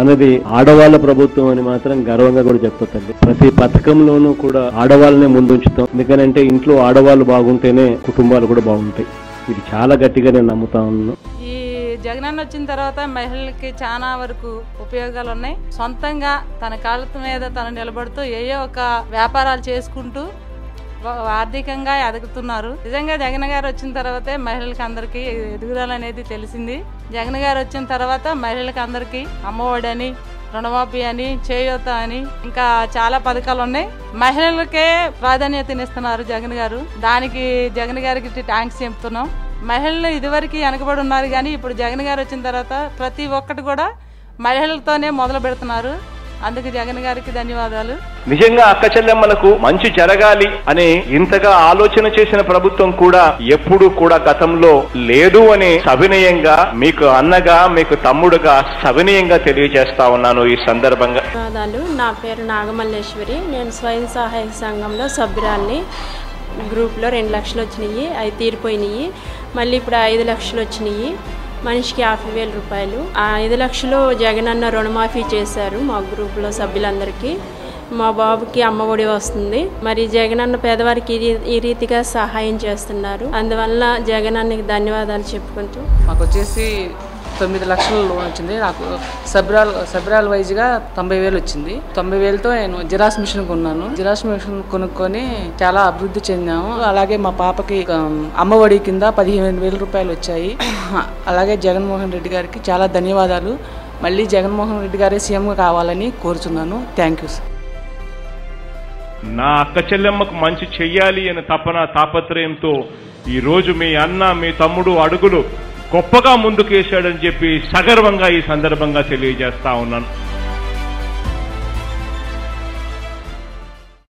మనది ఆడవాళ్ళ ప్రభుత్వం అని మాత్రం గర్వంగా కూడా చెప్తా తల్లి ప్రతి పథకంలోనూ కూడా ఆడవాళ్ళనే ముందుంచుతాం ఎందుకనంటే ఇంట్లో ఆడవాళ్ళు బాగుంటేనే కుటుంబాలు కూడా బాగుంటాయి ఇది చాలా గట్టిగా నేను నమ్ముతా ఉన్నాను ఈ జగనన్న వచ్చిన తర్వాత మహిళలకి చాలా వరకు ఉపయోగాలు ఉన్నాయి సొంతంగా తన కాళ్ళ మీద తను నిలబడుతూ ఏయో ఒక వ్యాపారాలు చేసుకుంటూ వా- ఆర్థికంగా ఎదుగుతున్నారు నిజంగా జగన్ గారు వచ్చిన తర్వాతే మహిళలకి అందరికీ ఎదుగుదల అనేది తెలిసింది జగన్ గారు వచ్చిన తర్వాత మహిళలకి అందరికీ అమ్మఒడి అని రుణమాఫీ అని చేయూత అని ఇంకా చాలా పథకాలు ఉన్నాయి మహిళలకే ప్రాధాన్యతనిస్తున్నారు జగన్ గారు దానికి జగన్ గారికి థ్యాంక్స్ చెప్తున్నాం మహిళలు ఇదివరకు వెనకబడి ఉన్నారు కానీ ఇప్పుడు జగన్ గారు వచ్చిన తర్వాత ప్రతి ఒక్కటి కూడా మహిళలతోనే మొదలు పెడుతున్నారు అందుకు జగన్ గారికి ధన్యవాదాలు నిజంగా అక్క చెల్లెమ్మలకు మంచి జరగాలి అనే ఇంతగా ఆలోచన చేసిన ప్రభుత్వం కూడా ఎప్పుడు కూడా గతంలో లేదు అని సవినయంగా మీకు అన్నగా మీకు తమ్ముడుగా సవినయంగా తెలియజేస్తా ఉన్నాను ఈ సందర్భంగా ధన్యవాదాలు నా పేరు నాగమల్లేశ్వరి నేను స్వయం సహాయక సంఘంలో సభ్యురాల్ని గ్రూప్లో రెండు లక్షలు వచ్చినాయి అవి తీరిపోయినాయి మళ్ళీ ఇప్పుడు ఐదు లక్షలు వచ్చినాయి మనిషికి యాభై వేల రూపాయలు ఆ ఐదు లక్షలు జగనన్న రుణమాఫీ చేశారు మా గ్రూప్లో సభ్యులందరికీ మా బాబుకి అమ్మఒడి వస్తుంది మరి జగనన్న పేదవారికి ఈ రీ- ఈ రీతిగా సహాయం చేస్తున్నారు అందువల్ల జగనన్నకి ధన్యవాదాలు చెప్పుకుంటూ మాకు వచ్చేసి తొమ్మిది లక్షల లోన్ వచ్చింది నాకు సబ్రాల్ సబ్రాల్ వైజ్గా తొంభై వేలు వచ్చింది తొంభై వేలతో నేను జిరాక్స్ మిషన్ కొన్నాను జిరాక్స్ మిషన్ కొనుక్కొని చాలా అభివృద్ధి చెందాము అలాగే మా పాపకి um, అమ్మఒడి కింద పదిహేను వేల రూపాయలు వచ్చాయి అలాగే జగన్మోహన్ రెడ్డి గారికి చాలా ధన్యవాదాలు మళ్ళీ జగన్మోహన్ రెడ్డి గారే సీఎంగా కావాలని కోరుచున్నాను థ్యాంక్ యూ సార్ నా అక్క చెల్లెమ్మకు మంచి చెయ్యాలి అనే తపన తాపత్రయంతో ఈ రోజు మీ అన్న మీ తమ్ముడు అడుగులు గొప్పగా ముందుకేశాడని చెప్పి సగర్వంగా ఈ సందర్భంగా తెలియజేస్తా ఉన్నాను